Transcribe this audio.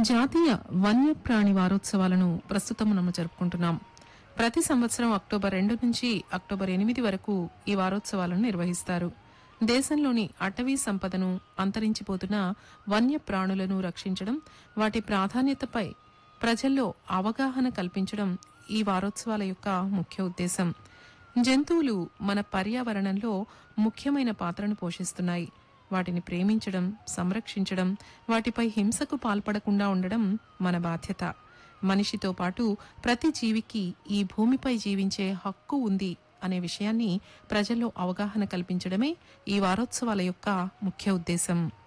జాతీయ వన్యప్రాణి వారోత్సవాలను ప్రస్తుతం మనం జరుపుకుంటున్నాం ప్రతి సంవత్సరం అక్టోబర్ రెండు నుంచి అక్టోబర్ ఎనిమిది వరకు ఈ వారోత్సవాలను నిర్వహిస్తారు దేశంలోని అటవీ సంపదను అంతరించిపోతున్న వన్యప్రాణులను రక్షించడం వాటి ప్రాధాన్యతపై ప్రజల్లో అవగాహన కల్పించడం ఈ వారోత్సవాల యొక్క ముఖ్య ఉద్దేశం జంతువులు మన పర్యావరణంలో ముఖ్యమైన పాత్రను పోషిస్తున్నాయి వాటిని ప్రేమించడం సంరక్షించడం వాటిపై హింసకు పాల్పడకుండా ఉండడం మన బాధ్యత మనిషితో పాటు ప్రతి జీవికి ఈ భూమిపై జీవించే హక్కు ఉంది అనే విషయాన్ని ప్రజల్లో అవగాహన కల్పించడమే ఈ వారోత్సవాల యొక్క ముఖ్య ఉద్దేశం